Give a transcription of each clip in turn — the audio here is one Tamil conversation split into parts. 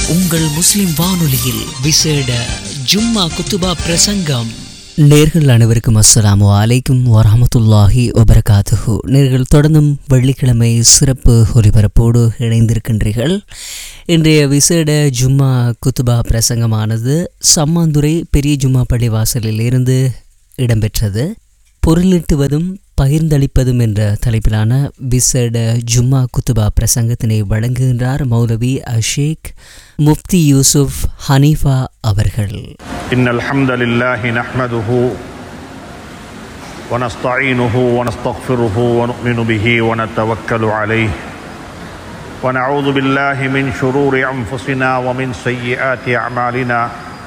உங்கள் முஸ்லிம் வானொலியில் விசேட ஜும்மா குத்துபா பிரசங்கம் நேர்கள் அனைவருக்கும் அஸ்ஸலாமு அலைக்கும் வரஹமத்துல்லாஹி வபரகாத்துஹு நேர்கள் தொடர்ந்தும் வெள்ளிக்கிழமை சிறப்பு ஒலிபரப்போடு இணைந்திருக்கின்றீர்கள் இன்றைய விசேட ஜும்மா குத்துபா பிரசங்கமானது சம்மாந்துறை பெரிய ஜும்மா பள்ளிவாசலில் இருந்து இடம்பெற்றது பொருளீட்டுவதும் பகிர்ந்தளிப்பதும் என்ற தலைப்பிலான விசேட ஜும்மா குத்துபா பிரசங்கத்தினை வழங்குகின்றார் மௌலவி அஷேக் முஃப்தி யூசுப் ஹனீஃபா அவர்கள் إن الحمد لله نحمده ونستعينه ونستغفره ونؤمن به ونتوكل عليه ونعوذ بالله من شرور أنفسنا ومن سيئات أعمالنا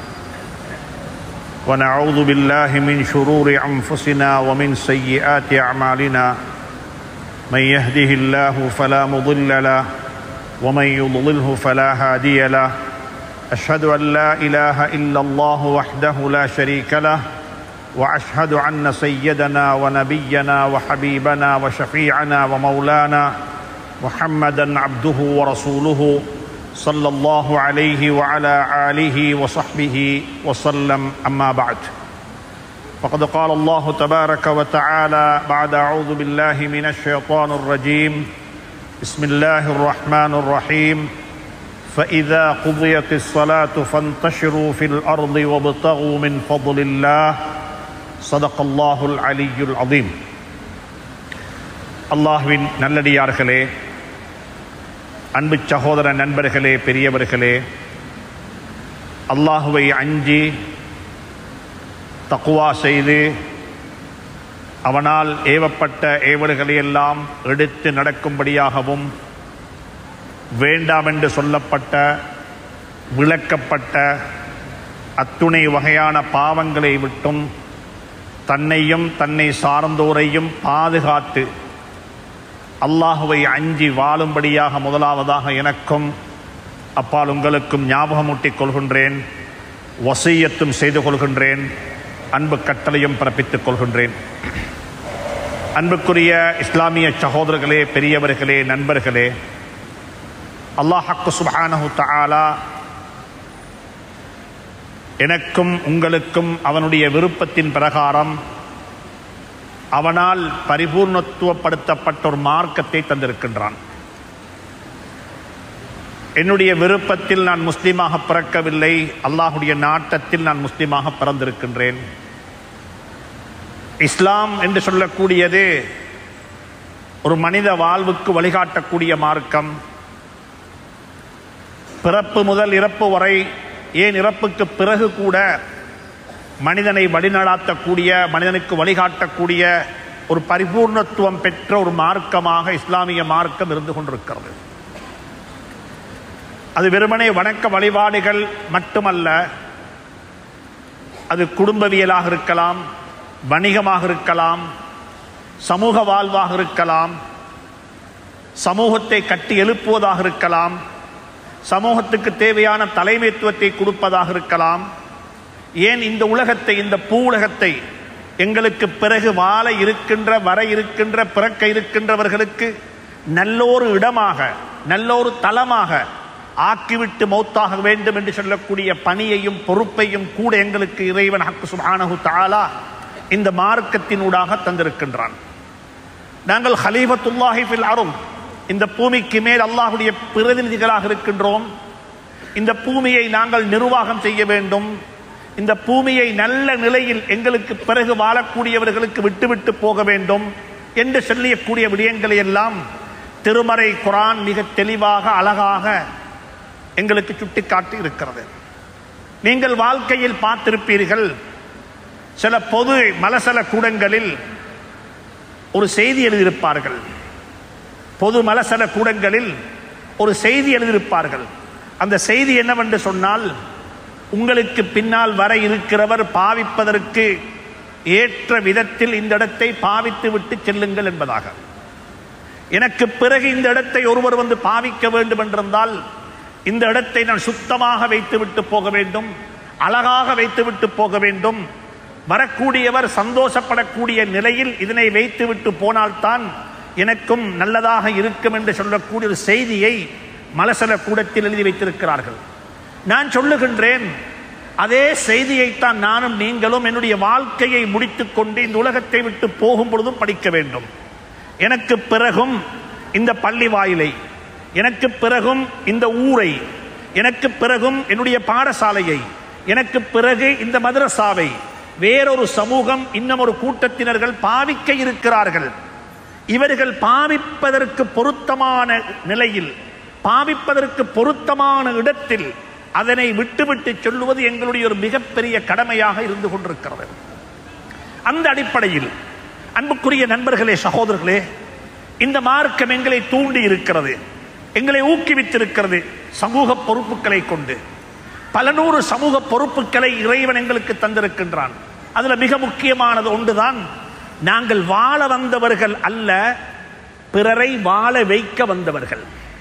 ونعوذ بالله من شرور أنفسنا ومن سيئات أعمالنا من يهده الله فلا مضل له ومن يضلله فلا هادي له أشهد أن لا إله إلا الله وحده لا شريك له وأشهد أن سيدنا ونبينا وحبيبنا وشفيعنا ومولانا محمدا عبده ورسوله صلى الله عليه وعلى آله وصحبه وسلم أما بعد فقد قال الله تبارك وتعالى بعد أعوذ بالله من الشيطان الرجيم بسم الله الرحمن الرحيم فإذا قضيت الصلاة فانتشروا في الأرض وابتغوا من فضل الله صدق الله العلي العظيم அல்லாஹ்வின் நல்லடியார்களே அன்பு சகோதர நண்பர்களே பெரியவர்களே அல்லாஹுவை அஞ்சி தக்குவா செய்து அவனால் ஏவப்பட்ட ஏவல்களையெல்லாம் எடுத்து நடக்கும்படியாகவும் வேண்டாம் என்று சொல்லப்பட்ட விளக்கப்பட்ட அத்துணை வகையான பாவங்களை விட்டும் தன்னையும் தன்னை சார்ந்தோரையும் பாதுகாத்து அல்லாஹுவை அஞ்சி வாழும்படியாக முதலாவதாக எனக்கும் அப்பால் உங்களுக்கும் ஞாபகமூட்டிக் கொள்கின்றேன் வசீயத்தும் செய்து கொள்கின்றேன் அன்பு கட்டளையும் பிறப்பித்துக் கொள்கின்றேன் அன்புக்குரிய இஸ்லாமிய சகோதரர்களே பெரியவர்களே நண்பர்களே அல்லாஹக்கு சுபானஹு தஆலா எனக்கும் உங்களுக்கும் அவனுடைய விருப்பத்தின் பிரகாரம் அவனால் பரிபூர்ணத்துவப்படுத்தப்பட்ட ஒரு மார்க்கத்தை தந்திருக்கின்றான் என்னுடைய விருப்பத்தில் நான் முஸ்லீமாக பிறக்கவில்லை அல்லாஹுடைய நாட்டத்தில் நான் முஸ்லீமாக பிறந்திருக்கின்றேன் இஸ்லாம் என்று சொல்லக்கூடியது ஒரு மனித வாழ்வுக்கு வழிகாட்டக்கூடிய மார்க்கம் பிறப்பு முதல் இறப்பு வரை ஏன் இறப்புக்கு பிறகு கூட மனிதனை வழிநடாத்தக்கூடிய மனிதனுக்கு வழிகாட்டக்கூடிய ஒரு பரிபூர்ணத்துவம் பெற்ற ஒரு மார்க்கமாக இஸ்லாமிய மார்க்கம் இருந்து கொண்டிருக்கிறது அது வெறுமனே வணக்க வழிபாடுகள் மட்டுமல்ல அது குடும்பவியலாக இருக்கலாம் வணிகமாக இருக்கலாம் சமூக வாழ்வாக இருக்கலாம் சமூகத்தை கட்டி எழுப்புவதாக இருக்கலாம் சமூகத்துக்கு தேவையான தலைமைத்துவத்தை கொடுப்பதாக இருக்கலாம் ஏன் இந்த உலகத்தை இந்த பூ உலகத்தை எங்களுக்கு பிறகு வாழ இருக்கின்ற வர இருக்கின்ற பிறக்க இருக்கின்றவர்களுக்கு நல்லோரு இடமாக நல்லோரு தளமாக ஆக்கிவிட்டு மௌத்தாக வேண்டும் என்று சொல்லக்கூடிய பணியையும் பொறுப்பையும் கூட எங்களுக்கு இறைவன் ஹக்கு சுபானஹு தாலா இந்த மார்க்கத்தினூடாக தந்திருக்கின்றான் நாங்கள் ஹலீஃபத்துல்லாஹி ஃபில் அரும் இந்த பூமிக்கு மேல் அல்லாஹுடைய பிரதிநிதிகளாக இருக்கின்றோம் இந்த பூமியை நாங்கள் நிர்வாகம் செய்ய வேண்டும் இந்த பூமியை நல்ல நிலையில் எங்களுக்கு பிறகு வாழக்கூடியவர்களுக்கு விட்டுவிட்டு போக வேண்டும் என்று சொல்லக்கூடிய விடயங்களை எல்லாம் திருமறை குரான் மிக தெளிவாக அழகாக எங்களுக்கு சுட்டிக்காட்டி இருக்கிறது நீங்கள் வாழ்க்கையில் பார்த்திருப்பீர்கள் சில பொது மலசல கூடங்களில் ஒரு செய்தி எழுதியிருப்பார்கள் பொது மலசல கூடங்களில் ஒரு செய்தி எழுதியிருப்பார்கள் அந்த செய்தி என்னவென்று சொன்னால் உங்களுக்கு பின்னால் வர இருக்கிறவர் பாவிப்பதற்கு ஏற்ற விதத்தில் இந்த இடத்தை பாவித்து விட்டு செல்லுங்கள் என்பதாக எனக்கு பிறகு இந்த இடத்தை ஒருவர் வந்து பாவிக்க வேண்டும் என்றிருந்தால் இந்த இடத்தை நான் சுத்தமாக வைத்துவிட்டு போக வேண்டும் அழகாக வைத்துவிட்டு போக வேண்டும் வரக்கூடியவர் சந்தோஷப்படக்கூடிய நிலையில் இதனை வைத்துவிட்டு போனால்தான் எனக்கும் நல்லதாக இருக்கும் என்று சொல்லக்கூடிய ஒரு செய்தியை மலசல கூடத்தில் எழுதி வைத்திருக்கிறார்கள் நான் சொல்லுகின்றேன் அதே செய்தியைத்தான் நானும் நீங்களும் என்னுடைய வாழ்க்கையை முடித்துக்கொண்டு இந்த உலகத்தை விட்டு போகும் பொழுதும் படிக்க வேண்டும் எனக்கு பிறகும் இந்த பள்ளி வாயிலை எனக்கு பிறகும் இந்த ஊரை எனக்கு பிறகும் என்னுடைய பாடசாலையை எனக்கு பிறகு இந்த மதரசாவை வேறொரு சமூகம் இன்னும் ஒரு கூட்டத்தினர்கள் பாவிக்க இருக்கிறார்கள் இவர்கள் பாவிப்பதற்கு பொருத்தமான நிலையில் பாவிப்பதற்கு பொருத்தமான இடத்தில் அதனை விட்டுவிட்டு சொல்லுவது எங்களுடைய ஒரு மிகப்பெரிய கடமையாக இருந்து கொண்டிருக்கிறது அந்த அடிப்படையில் அன்புக்குரிய நண்பர்களே சகோதரர்களே இந்த மார்க்கம் எங்களை தூண்டி இருக்கிறது எங்களை ஊக்குவித்திருக்கிறது சமூக பொறுப்புகளை கொண்டு பல நூறு சமூக பொறுப்புகளை இறைவன் எங்களுக்கு தந்திருக்கின்றான் அதுல மிக முக்கியமானது ஒன்றுதான் நாங்கள் வாழ வந்தவர்கள் அல்ல பிறரை வாழ வைக்க வந்தவர்கள்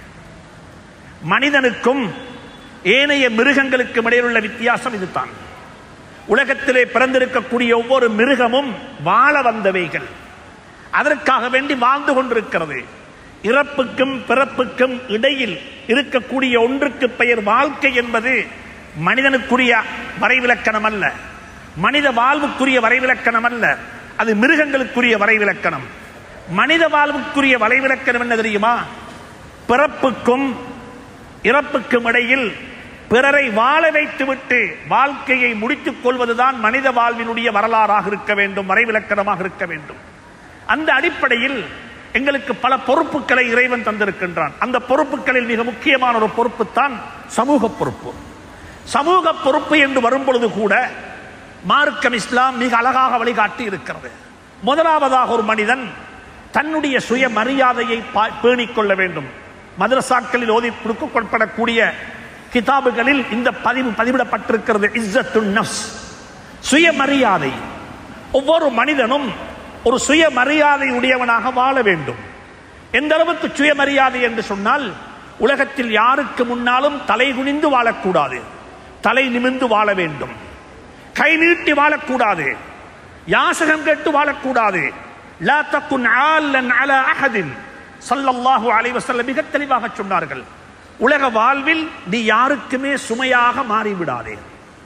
மனிதனுக்கும் ஏனைய மிருகங்களுக்கும் இடையில் உள்ள வித்தியாசம் இதுதான் உலகத்திலே பிறந்திருக்கக்கூடிய ஒவ்வொரு மிருகமும் வாழ வந்தவைகள் அதற்காக வேண்டி வாழ்ந்து கொண்டிருக்கிறது இறப்புக்கும் பிறப்புக்கும் இடையில் இருக்கக்கூடிய ஒன்றுக்கு பெயர் வாழ்க்கை என்பது மனிதனுக்குரிய வரைவிலக்கணம் அல்ல மனித வாழ்வுக்குரிய வரைவிலக்கணம் அல்ல அது மிருகங்களுக்குரிய வரைவிலக்கணம் மனித வாழ்வுக்குரிய வரைவிலக்கணம் என்ன தெரியுமா பிறப்புக்கும் இறப்புக்கும் இடையில் பிறரை வாழ வைத்துவிட்டு வாழ்க்கையை முடித்துக் கொள்வதுதான் மனித வாழ்வினுடைய வரலாறாக இருக்க வேண்டும் வரைவிலக்கணமாக இருக்க வேண்டும் அந்த அடிப்படையில் எங்களுக்கு பல பொறுப்புகளை இறைவன் தந்திருக்கின்றான் அந்த பொறுப்புகளில் மிக முக்கியமான ஒரு பொறுப்பு தான் சமூக பொறுப்பு சமூக பொறுப்பு என்று வரும் பொழுது கூட மார்க்கம் இஸ்லாம் மிக அழகாக வழிகாட்டி இருக்கிறது முதலாவதாக ஒரு மனிதன் தன்னுடைய சுய மரியாதையை பா- பேணிக் கொள்ள வேண்டும் மதரசாக்களில் ஓதி கொடுக்கப்படக்கூடிய கிதாபுகளில் இந்த பதிவு பதிவிடப்பட்டிருக்கிறது இஸ்ஸத்துன் நஃப்ஸ் சுயமரியாதை ஒவ்வொரு மனிதனும் ஒரு சுயமரியாதை உடையவனாக வாழ வேண்டும் எந்த அளவுக்கு சுயமரியாதை என்று சொன்னால் உலகத்தில் யாருக்கு முன்னாலும் தலை குனிந்து வாழக்கூடாது தலை நிமிர்ந்து வாழ வேண்டும் கை நீட்டி வாழக்கூடாது யாசகம் கேட்டு வாழக்கூடாது லா தக்குன் ஆலன் அலா அஹதின் ஸல்லல்லாஹு அலைஹி வஸல்லம் மிக தெளிவாக சொன்னார்கள் உலக வாழ்வில் நீ யாருக்குமே சுமையாக மாறிவிடாதே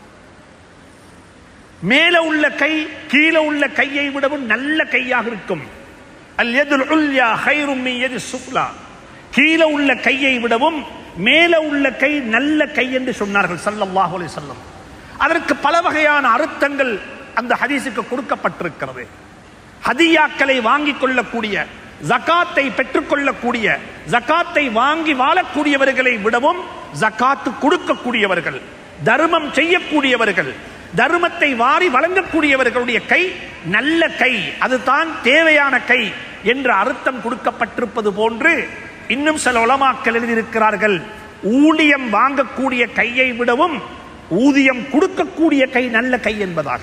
மேல உள்ள கை கீழே உள்ள கையை விடவும் நல்ல கையாக இருக்கும் அல் யதுல் உல்யா ஹைரும் மின் யதி சுஃப்லா கீழே உள்ள கையை விடவும் மேல உள்ள கை நல்ல கை என்று சொன்னார்கள் ஸல்லல்லாஹு அலைஹி வஸல்லம் அதற்கு பல வகையான அர்த்தங்கள் அந்த ஹதீஸுக்கு கொடுக்கப்பட்டிருக்கிறது ஹதியாக்களை வாங்கிக் கொள்ளக்கூடிய ஜகாத்தை பெற்றுக்கொள்ளக்கூடிய ஜகாத்தை வாங்கி வாழக்கூடியவர்களை விடவும் ஜகாத்து கொடுக்கக்கூடியவர்கள் தர்மம் செய்யக்கூடியவர்கள் தர்மத்தை வாரி வழங்கக்கூடியவர்களுடைய கை நல்ல கை அதுதான் தேவையான கை என்ற அர்த்தம் கொடுக்கப்பட்டிருப்பது போன்று இன்னும் சில உலமாக்கள் எழுதியிருக்கிறார்கள் ஊழியம் வாங்கக்கூடிய கையை விடவும் ஊதியம் கொடுக்கக்கூடிய கை நல்ல கை என்பதாக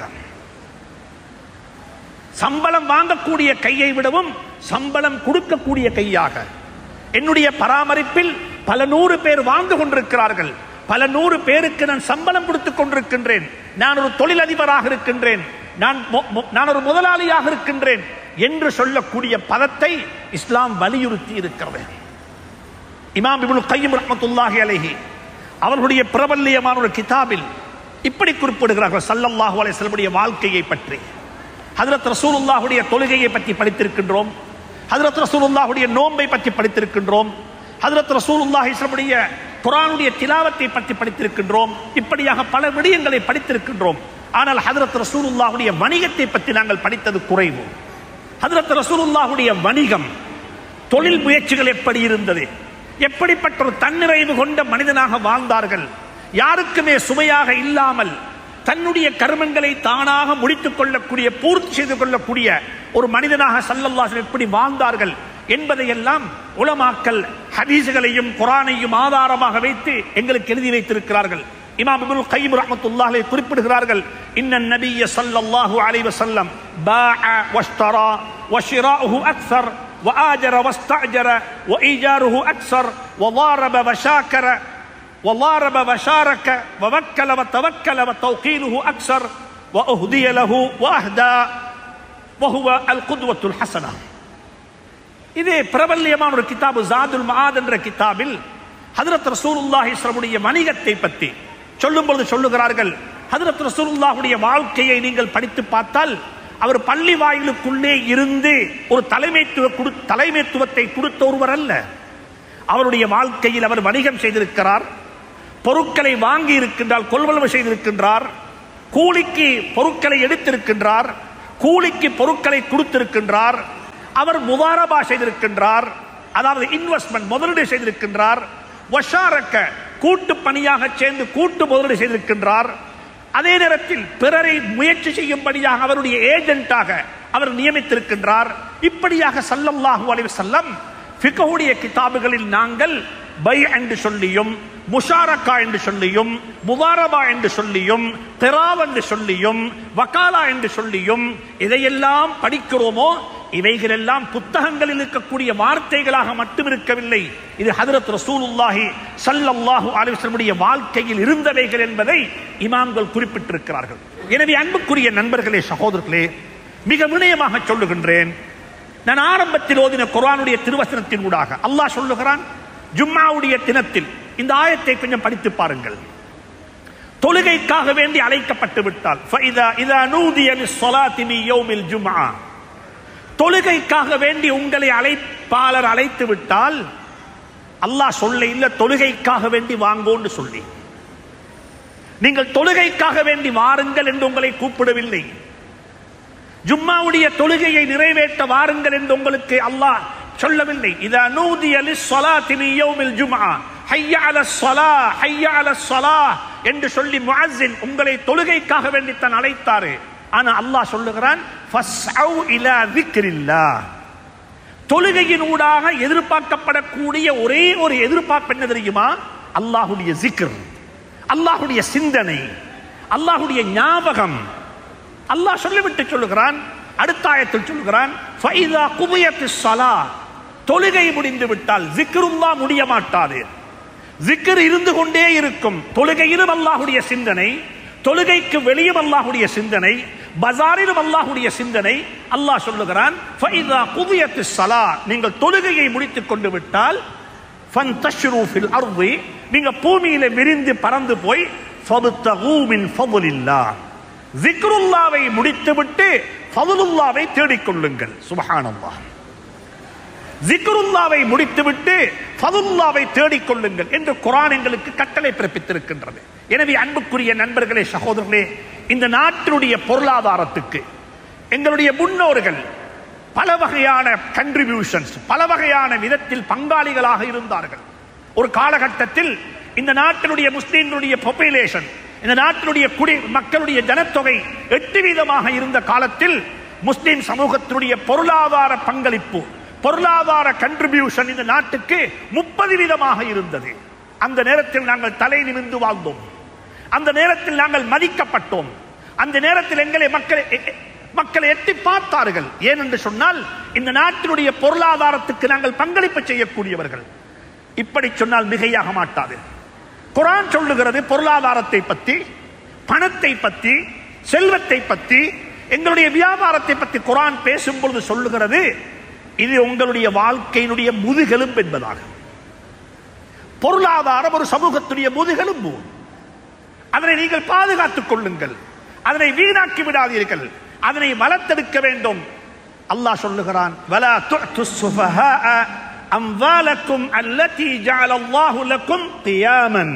சம்பளம் வாங்கக்கூடிய கையை விடவும் சம்பளம் கொடுக்கக்கூடிய கையாக என்னுடைய பராமரிப்பில் பல நூறு பேர் வாழ்ந்து கொண்டிருக்கிறார்கள் பல நூறு பேருக்கு நான் சம்பளம் கொடுத்துக் கொண்டிருக்கின்றேன் நான் ஒரு தொழிலதிபராக இருக்கின்றேன் நான் மொ- மொ- நான் ஒரு முதலாளியாக இருக்கின்றேன் என்று சொல்லக்கூடிய பதத்தை இஸ்லாம் வலியுறுத்தி இருக்கிறது இமாம் இப்னு கையம் ரஹ்மத்துல்லாஹி அலைஹி அவர்களுடைய பிரபல்யமான ஒரு கிதாபில் இப்படி குறிப்பிடுகிறார்கள் ஸல்லல்லாஹு அலைஹி வஸல்லமுடைய வாழ்க்கையை பற்றி ஹஜரத் ரசூலுல்லாஹுடைய தொழுகையை பற்றி படித்திருக்கின்றோம் ஹஜரத் ரசூலுல்லாஹுடைய நோன்பை பற்றி படித்திருக்கின்றோம் ஹஜரத் ரசூலுல்லாஹி ஸல்லமுடைய குர்ஆனுடைய திலாவத்தை பற்றி படித்திருக்கின்றோம் இப்படியாக பல விடயங்களை படித்திருக்கின்றோம் ஆனால் ஹஜரத் ரசூலுல்லாஹுடைய வணிகத்தை பற்றி நாங்கள் படித்தது குறைவு ஹஜரத் ரசூலுல்லாஹுடைய வணிகம் தொழில் முயற்சிகள் எப்படி இருந்தது எப்படிப்பட்ட ஒரு தன்னிறைவு கொண்ட மனிதனாக வாழ்ந்தார்கள் யாருக்குமே சுமையாக இல்லாமல் தன்னுடைய கர்மங்களை தானாக முடித்துக் கொள்ளக்கூடிய பூர்த்தி செய்து கொள்ளக்கூடிய ஒரு மனிதனாக சல்லல்லாஹு எப்படி வாழ்ந்தார்கள் என்பதையெல்லாம் உலமாக்கல் ஹதீசுகளையும் குரானையும் ஆதாரமாக வைத்து எங்களுக்கு எழுதி வைத்திருக்கிறார்கள் இமாம் இப்னுல் கைம் ரஹ்மத்துல்லாஹி அலைஹி குறிப்பிடுகிறார்கள் இன்ன நபிய ஸல்லல்லாஹு அலைஹி வஸல்லம் பாஅ வஷ்தரா வஷிராஉஹு அக்ஸர் وآجر واستأجر وإيجاره أكثر وضارب وشاكر وضارب وشارك ووكل وتوكل وتوكيله أكثر وأهدي له وأهدى وهو القدوة الحسنة இதே பிரபல்யமான ஒரு கிதாபு ஜாதுல் மஆத் என்ற கிதாபில் ஹஜரத் ரசூலுல்லாஹி ஸல்லமுடைய வணிகத்தை பற்றி சொல்லும்போது சொல்லுகிறார்கள் ஹதரத் ரசூலுல்லாஹுடைய வாழ்க்கையை நீங்கள் படித்து பார்த்தால் அவர் பள்ளி வாயிலுக்குள்ளே இருந்து ஒரு தலைமைத்துவ குடு தலைமைத்துவத்தை கொடுத்த ஒருவர் அல்ல அவருடைய வாழ்க்கையில் அவர் வணிகம் செய்திருக்கிறார் பொருட்களை வாங்கி இருக்கின்றார் கொள்வனவு செய்திருக்கின்றார் கூலிக்கு பொருட்களை எடுத்திருக்கின்றார் கூலிக்கு பொருட்களை கொடுத்திருக்கின்றார் அவர் முதாரபா செய்திருக்கின்றார் அதாவது இன்வெஸ்ட்மெண்ட் முதலீடு செய்திருக்கின்றார் வஷாரக்க கூட்டு பணியாக சேர்ந்து கூட்டு முதலீடு செய்திருக்கின்றார் அதே நேரத்தில் பிறரை முயற்சி செய்யும்படியாக அவருடைய ஏஜென்ட்டாக அவர் நியமித்திருக்கின்றார் இப்படியாக சல்லல்லாஹு அலைஹி வஸல்லம் ஃபிக்ஹுடைய கிதாபுகளில் நாங்கள் பை என்று சொல்லியும் முஷாரக்கா என்று சொல்லியும் முபாரபா என்று சொல்லியும் திராவ் என்று சொல்லியும் வக்காலா என்று சொல்லியும் இதையெல்லாம் படிக்கிறோமோ இவைகளெல்லாம் புத்தகங்களில் இருக்கக்கூடிய வார்த்தைகளாக மட்டும் இருக்கவில்லை இது ஹதரத் ரசூலுல்லாஹி ஸல்லல்லாஹு அலைஹி வஸல்லமுடைய வாழ்க்கையில் இருந்தவைகள் என்பதை இமாம்கள் குறிப்பிட்டிருக்கிறார்கள் எனவே அன்புக்குரிய நண்பர்களே சகோதரர்களே மிக வினயமாக சொல்லுகின்றேன் நான் ஆரம்பத்தில் ஓதின குர்ஆனுடைய திருவசனத்தின் ஊடாக அல்லாஹ் சொல்லுகிறான் ஜும்மாவுடைய தினத்தில் இந்த ஆயத்தை கொஞ்சம் படித்து பாருங்கள் தொழுகைக்காக வேண்டி அழைக்கப்பட்டு விட்டால் فَإِذَا إِذَا نُودِيَ لِلصَّلَاةِ مِنْ يَوْمِ الْجُمْعَةِ தொழுகைக்காக வேண்டி உங்களை அழைப்பாளர் அழைத்து விட்டால் அல்லாஹ் சொல்ல இல்ல தொழுகைக்காக வேண்டி வாங்கோன்னு சொல்லி நீங்கள் தொழுகைக்காக வேண்டி வாருங்கள் என்று உங்களை கூப்பிடவில்லை ஜும்மாவுடைய தொழுகையை நிறைவேற்ற வாருங்கள் என்று உங்களுக்கு அல்லாஹ் சொல்லவில்லை இதா நூதிய லிஸ்ஸலாத்தி மின் யௌமில் ஜும்ஆ ஹய்ய அலஸ் ஸலா ஹய்ய அலஸ் ஸலா என்று சொல்லி முஅஸ்ஸின் உங்களை தொழுகைக்காக வேண்டி தான் அழைத்தாரு ஆனா அல்லாஹ் சொல்லுகிறான் ஃபஸ்அவ் இலா திக்ரில்லாஹ் தொழுகையின் ஊடாக எதிர்பார்க்கப்படக்கூடிய ஒரே ஒரு எதிர்பார்ப்பு என்ன தெரியுமா அல்லாஹுடைய ஜிக்ர் அல்லாஹுடைய சிந்தனை அல்லாஹுடைய ஞாபகம் அல்லாஹ் சொல்லிவிட்டு சொல்லுகிறான் அடுத்த ஆயத்தில் சொல்லுகிறான் ஃபைதா குபியத்திஸ் ஸலா தொழுகை முடிந்து விட்டால் ஜிக்ருல்லா முடிய மாட்டாது ஜிக்ர் இருந்து கொண்டே இருக்கும் தொழுகையிலும் அல்லாஹுடைய சிந்தனை தொழுகைக்கு வெளியும் அல்லாஹுடைய சிந்தனை பஜாரிலும் அல்லாஹுடைய சிந்தனை அல்லாஹ் சொல்லுகிறான் ஃபைதா குபியத்திஸ் ஸலா நீங்கள் தொழுகையை முடித்துக் கொண்டு விட்டால் ஃபன்தஷ்ரு ஃபில் அர்தி நீங்க பூமியில விரிந்து பறந்து போய் ஃபபுத்தகூ மின் ஃபதுலில்லாஹ் ஜிக்ருல்லாவை முடித்துவிட்டு ஃபதுலுல்லாவை தேடிக்கொள்ளுங்கள் சுபஹானல்லாஹ் ஜிக்ருல்லாவை முடித்துவிட்டு ஃபதுல்லாவை தேடிக்கொள்ளுங்கள் என்று குரான் எங்களுக்கு கட்டளை பிறப்பித்திருக்கின்றது எனவே அன்புக்குரிய நண்பர்களே சகோதரர்களே இந்த நாட்டினுடைய பொருளாதாரத்துக்கு எங்களுடைய முன்னோர்கள் பல வகையான கண்ட்ரிபியூஷன்ஸ் பல வகையான விதத்தில் பங்காளிகளாக இருந்தார்கள் ஒரு காலகட்டத்தில் இந்த நாட்டினுடைய முஸ்லீம்களுடைய பாப்புலேஷன் இந்த நாட்டினுடைய குடி மக்களுடைய ஜனத்தொகை எட்டு வீதமாக இருந்த காலத்தில் முஸ்லிம் சமூகத்தினுடைய பொருளாதார பங்களிப்பு பொருளாதார கண்ட்ரிபியூஷன் இந்த நாட்டுக்கு முப்பது வீதமாக இருந்தது அந்த நேரத்தில் நாங்கள் தலை நிமிர்ந்து வாழ்ந்தோம் அந்த நேரத்தில் நாங்கள் மதிக்கப்பட்டோம் அந்த நேரத்தில் எங்களை மக்களை மக்களை எட்டி பார்த்தார்கள் ஏனென்று சொன்னால் இந்த நாட்டினுடைய பொருளாதாரத்துக்கு நாங்கள் பங்களிப்பு செய்யக்கூடியவர்கள் இப்படி சொன்னால் மிகையாக மாட்டாது குரான் சொல்லுகிறது பொருளாதாரத்தை பற்றி பணத்தை பற்றி செல்வத்தை பற்றி எங்களுடைய வியாபாரத்தை பற்றி குரான் பேசும்பொழுது சொல்லுகிறது இது உங்களுடைய வாழ்க்கையினுடைய முதுகெலும்பு என்பதாக பொருளாதாரம் ஒரு சமூகத்துடைய முதுகெலும்பு அதனை நீங்கள் பாதுகாத்துக் கொள்ளுங்கள் அதனை வீணாக்கி விடாதீர்கள் அதனை வளர்த்தெடுக்க வேண்டும் அல்லாஹ் சொல்லுகிறான் வலா துஅத்து சுஃபஹாஅ அம்வாலக்கும் அல்லதி ஜஅல அல்லாஹு லக்கும் கியாமன்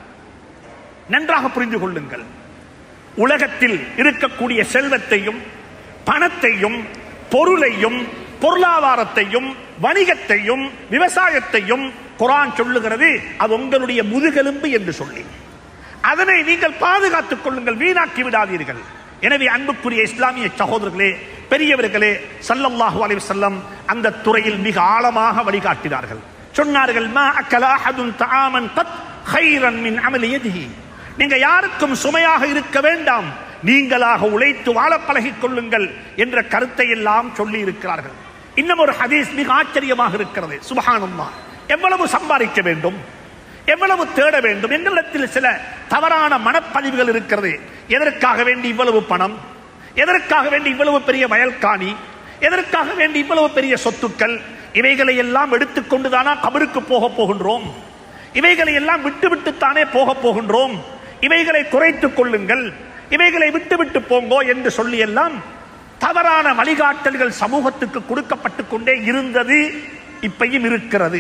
நன்றாக புரிந்து கொள்ளுங்கள் உலகத்தில் இருக்கக்கூடிய செல்வத்தையும் பணத்தையும் பொருளையும் பொருளாதாரத்தையும் வணிகத்தையும் விவசாயத்தையும் குரான் சொல்லுகிறது அது உங்களுடைய முதுகெலும்பு என்று சொல்லி அதனை நீங்கள் பாதுகாத்துக் கொள்ளுங்கள் வீணாக்கி விடாதீர்கள் எனவே அன்புக்குரிய இஸ்லாமிய சகோதரர்களே பெரியவர்களே சல்லல்லாஹு அலைஹி வஸல்லம் அந்த துறையில் மிக ஆழமாக வழிகாட்டினார்கள் சொன்னார்கள் மா அக்கல அஹதுன் தஆமன் கத் கைரன் மின் அமலி யதிஹி நீங்க யாருக்கும் சுமையாக இருக்க வேண்டாம் நீங்களாக உழைத்து வாழ பழகிக் கொள்ளுங்கள் என்ற கருத்தை எல்லாம் சொல்லி இருக்கிறார்கள் இன்னும் ஒரு ஹதீஸ் மிக ஆச்சரியமாக இருக்கிறது சுபஹானல்லாஹ் எவ்வளவு சம்பாதிக்க வேண்டும் எவ்வளவு தேட வேண்டும் எங்களிடத்தில் சில தவறான மனப்பதிவுகள் இருக்கிறது எதற்காக வேண்டி இவ்வளவு பணம் எதற்காக வேண்டி இவ்வளவு பெரிய வயல்காணி எதற்காக வேண்டி இவ்வளவு பெரிய சொத்துக்கள் இவைகளை எல்லாம் எடுத்துக்கொண்டுதானா கபருக்கு போக போகின்றோம் இவைகளை எல்லாம் விட்டு விட்டுத்தானே போக போகின்றோம் இவைகளை குறைத்துக் கொள்ளுங்கள் இவைகளை விட்டு விட்டு போங்கோ என்று சொல்லி எல்லாம் தவறான வழிகாட்டல்கள் சமூகத்துக்கு கொடுக்கப்பட்டு கொண்டே இருந்தது இப்பையும் இருக்கிறது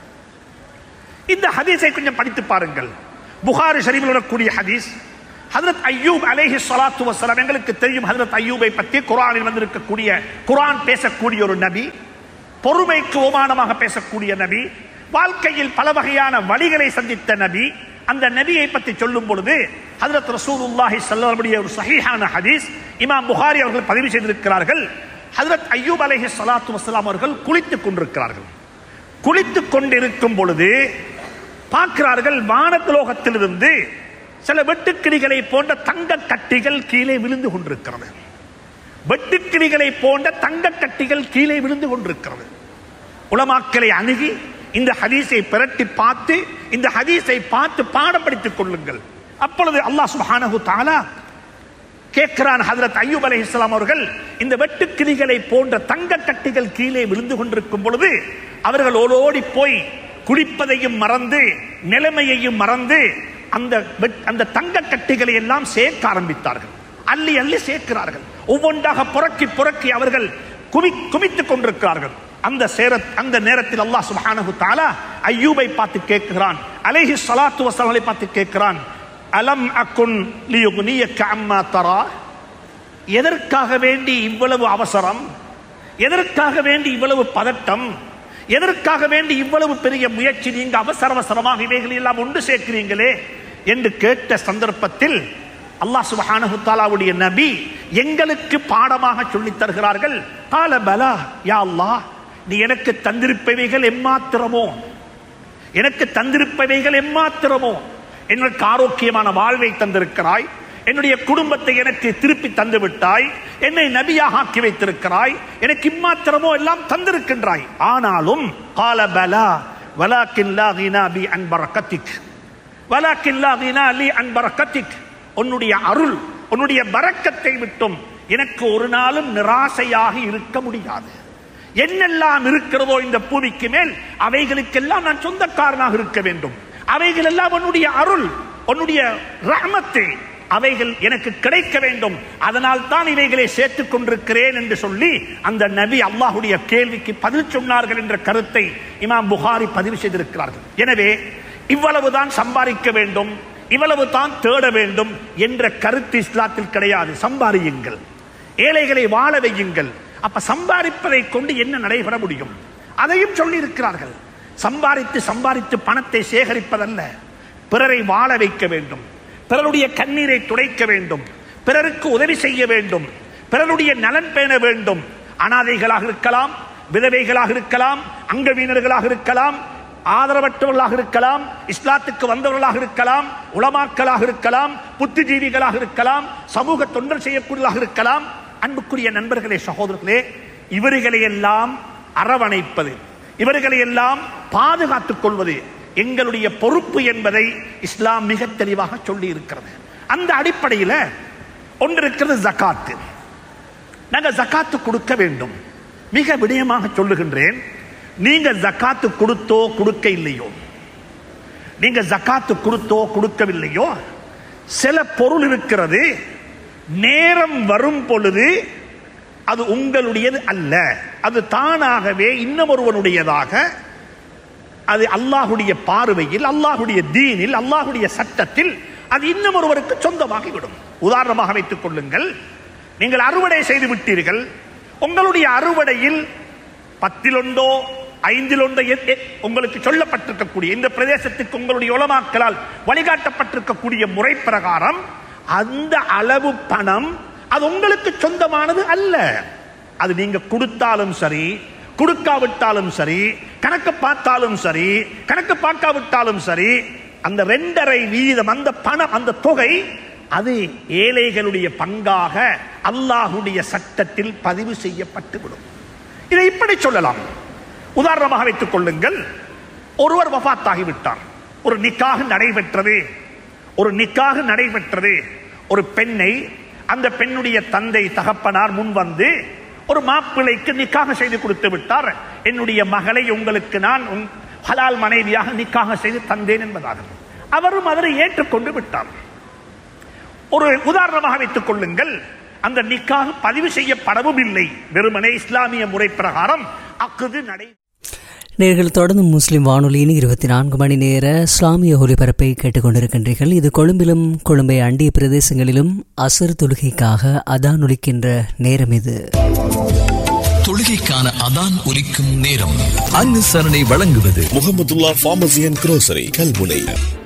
இந்த ஹதீஸை கொஞ்சம் படித்து பாருங்கள் புகாரி ஷரீஃபில் வரக்கூடிய ஹதீஸ் ஹதரத் அய்யூப் அலைஹி ஸலாத்து வஸலாம் எங்களுக்கு தெரியும் ஹதரத் அய்யூபை பற்றி குர்ஆனில் வந்திருக்கக்கூடிய குர்ஆன் பேசக்கூடிய ஒரு நபி பொறுமைக்கு ஓமானமாக பேசக்கூடிய நபி வாழ்க்கையில் பல வகையான வழிகளை சந்தித்த நபி அந்த நபியை பற்றி சொல்லும் பொழுது ஹதரத் ரசூலுல்லாஹி ஸல்லல்லாஹு ஒரு சஹீஹான ஹதீஸ் இமாம் புகாரி அவர்கள் பதிவு செய்திருக்கிறார்கள் ஹதரத் அய்யூப் அலைஹி ஸலாத்து வஸலாம் அவர்கள் குளித்துக் கொண்டிருக்கிறார்கள் குளித்துக் கொண்டிருக்கும் பொழுது பார்க்கிறார்கள் வானலோகத்திலிருந்து சில வெட்டுக்கிளிகளை போன்ற தங்க கட்டிகள் கீழே விழுந்து கொண்டிருக்கிறது வெட்டுக்கிளிகளை போன்ற தங்க கட்டிகள் கீழே விழுந்து கொண்டிருக்கிறது உலமாக்களை அணுகி இந்த ஹதீஸை பிரட்டி பார்த்து இந்த ஹதீஸை பார்த்து பாடம் படித்துக் கொள்ளுங்கள் அப்பொழுது அல்லாஹ் சுப்ஹானஹு தஆலா கேட்கிறான் ஹதரத் அய்யூப் அலைஹிஸ்ஸலாம் அவர்கள் இந்த வெட்டுக்கிளிகளை போன்ற தங்க கட்டிகள் கீழே விழுந்து கொண்டிருக்கும் பொழுது அவர்கள் ஓடோடி போய் குளிப்பதையும் மறந்து நிலைமையையும் மறந்து அந்த வெட்- அந்த தங்க கட்டிகளை எல்லாம் சேர்க்க ஆரம்பித்தார்கள் அள்ளி அள்ளி சேர்க்கிறார்கள் ஒவ்வொன்றாக புறக்கி புறக்கி அவர்கள் குமி குமித்துக் கொண்டிருக்கிறார்கள் அந்த சேர அந்த நேரத்தில் அல்லாஹ் சுப்ஹானஹு தஆலா அய்யூபை பார்த்து கேட்கிறான் அலைஹி ஸலாத்து வஸலாமை பார்த்து கேட்கிறான் அலம் அக்குன் லியுக்னியக அம்மா தரா எதற்காக வேண்டி இவ்வளவு அவசரம் எதற்காக வேண்டி இவ்வளவு பதட்டம் எதற்காக வேண்டி இவ்வளவு பெரிய முயற்சி நீங்க அவசர அவசரமாக இவைகளை எல்லாம் ஒன்று சேர்க்கிறீங்களே என்று கேட்ட சந்தர்ப்பத்தில் அல்லாஹ் சுப்ஹானஹு தஆலாவுடைய நபி எங்களுக்கு பாடமாக சொல்லித் தருகிறார்கள் கால பலா யா அல்லாஹ் நீ எனக்கு தந்திருப்பவைகள் எம்மாத்திரமோ எனக்கு தந்திருப்பவைகள் எம்மாத்திரமோ எனக்கு ஆரோக்கியமான வாழ்வை தந்திருக்கிறாய் என்னுடைய குடும்பத்தை எனக்கு திருப்பி தந்து விட்டாய் என்னை நபியாக ஆக்கி வைத்திருக்கிறாய் எனக்கு இம்மாத்திரமோ எல்லாம் தந்திருக்கின்றாய் ஆனாலும் கால பலா வலாக்கின் லா கினா பி அன் பரக்கத்திக் வலாக்கின் லா கினா லி அன் பரக்கத்திக் உன்னுடைய அருள் உன்னுடைய பரக்கத்தை விட்டும் எனக்கு ஒரு நாளும் நிராசையாக இருக்க முடியாது என்னெல்லாம் இருக்கிறதோ இந்த பூமிக்கு மேல் அவைகளுக்கெல்லாம் நான் சொந்தக்காரனாக இருக்க வேண்டும் அவைகள் எல்லாம் உன்னுடைய அருள் உன்னுடைய ரஹமத்து அவைகள் எனக்கு கிடைக்க வேண்டும் அதனால் தான் இவைகளை சேர்த்துக் கொண்டிருக்கிறேன் என்று சொல்லி அந்த நபி அல்லாஹுடைய கேள்விக்கு பதில் சொன்னார்கள் என்ற கருத்தை இமாம் புகாரி பதிவு செய்திருக்கிறார்கள் எனவே இவ்வளவுதான் சம்பாதிக்க வேண்டும் இவ்வளவு தான் தேட வேண்டும் என்ற கருத்து இஸ்லாத்தில் கிடையாது சம்பாதியுங்கள் ஏழைகளை வாழ வையுங்கள் அப்ப சம்பாதிப்பதை கொண்டு என்ன நடைபெற முடியும் அதையும் சொல்லி இருக்கிறார்கள் சம்பாதித்து சம்பாதித்து பணத்தை சேகரிப்பதல்ல பிறரை வாழ வைக்க வேண்டும் பிறருடைய கண்ணீரை துடைக்க வேண்டும் பிறருக்கு உதவி செய்ய வேண்டும் பிறருடைய நலன் பேண வேண்டும் அனாதைகளாக இருக்கலாம் விதவைகளாக இருக்கலாம் அங்கவீனர்களாக இருக்கலாம் ஆதரவற்றவர்களாக இருக்கலாம் இஸ்லாத்துக்கு வந்தவர்களாக இருக்கலாம் உளமாக்களாக இருக்கலாம் புத்திஜீவிகளாக இருக்கலாம் சமூக தொண்டர் செய்யக்கூடியவர்களாக இருக்கலாம் அன்புக்குரிய நண்பர்களே சகோதரர்களே இவர்களை எல்லாம் அரவணைப்பது இவர்களை எல்லாம் பாதுகாத்துக் கொள்வது எங்களுடைய பொறுப்பு என்பதை இஸ்லாம் மிக தெளிவாக சொல்லி இருக்கிறது அந்த அடிப்படையில் ஒன்று இருக்கிறது ஜகாத்து நாங்க ஜகாத்து கொடுக்க வேண்டும் மிக விடயமாக சொல்லுகின்றேன் நீங்க ஜகாத்து கொடுத்தோ கொடுக்க இல்லையோ நீங்க ஜகாத்து கொடுத்தோ கொடுக்கவில்லையோ சில பொருள் இருக்கிறது நேரம் வரும் பொழுது அது உங்களுடையது அல்ல அது தானாகவே இன்னமொருவனுடையதாக அது அல்லாஹுடைய பார்வையில் அல்லாஹுடைய தீனில் அல்லாஹுடைய சட்டத்தில் அது இன்னும் ஒருவருக்கு சொந்தமாகிவிடும் உதாரணமாக வைத்துக் கொள்ளுங்கள் நீங்கள் அறுவடை செய்து விட்டீர்கள் உங்களுடைய அறுவடையில் பத்திலொண்டோ ஐந்திலொண்டோ எ- எ- உங்களுக்கு சொல்லப்பட்டிருக்கக்கூடிய இந்த பிரதேசத்துக்கு உங்களுடைய உலமாக்களால் வழிகாட்டப்பட்டிருக்கக்கூடிய முறை பிரகாரம் அந்த அளவு பணம் அது உங்களுக்கு சொந்தமானது அல்ல அது நீங்க கொடுத்தாலும் சரி கொடுக்காவிட்டாலும் சரி கணக்கு பார்த்தாலும் சரி கணக்கு பார்க்காவிட்டாலும் சரி அந்த ரெண்டரை வீதம் அந்த பணம் அந்த தொகை அது ஏழைகளுடைய பங்காக அல்லாஹுடைய சட்டத்தில் பதிவு செய்யப்பட்டு விடும் இதை இப்படி சொல்லலாம் உதாரணமாக வைத்துக் கொள்ளுங்கள் ஒருவர் வஃபாத்தாகி விட்டார் ஒரு நிக்காக நடைபெற்றது ஒரு நிக்காக நடைபெற்றது ஒரு பெண்ணை அந்த பெண்ணுடைய தந்தை தகப்பனார் முன் வந்து ஒரு மாப்பிள்ளைக்கு நிக்காக செய்து கொடுத்து விட்டார் என்னுடைய மகளை உங்களுக்கு நான் உன் ஹலால் மனைவியாக நிக்காக செய்து தந்தேன் என்பதாக அவரும் அதனை ஏற்றுக்கொண்டு விட்டார் ஒரு உதாரணமாக வைத்துக் கொள்ளுங்கள் அந்த நிக்காக பதிவு செய்யப்படவும் இல்லை வெறுமனே இஸ்லாமிய முறை பிரகாரம் அக்குது நடை நேர்கள் தொடர்ந்து முஸ்லிம் வானொலியின் இருபத்தி நான்கு மணி நேர இஸ்லாமிய ஒலிபரப்பை கேட்டுக்கொண்டிருக்கின்றீர்கள் இது கொழும்பிலும் கொழும்பை அண்டிய பிரதேசங்களிலும் அசர் தொழுகைக்காக அதான் ஒலிக்கின்ற நேரம் இது தொழுகைக்கான அதான் ஒலிக்கும் நேரம் அனுசரணை வழங்குவது Mohamedullah pharmacy and grocery Kalmunai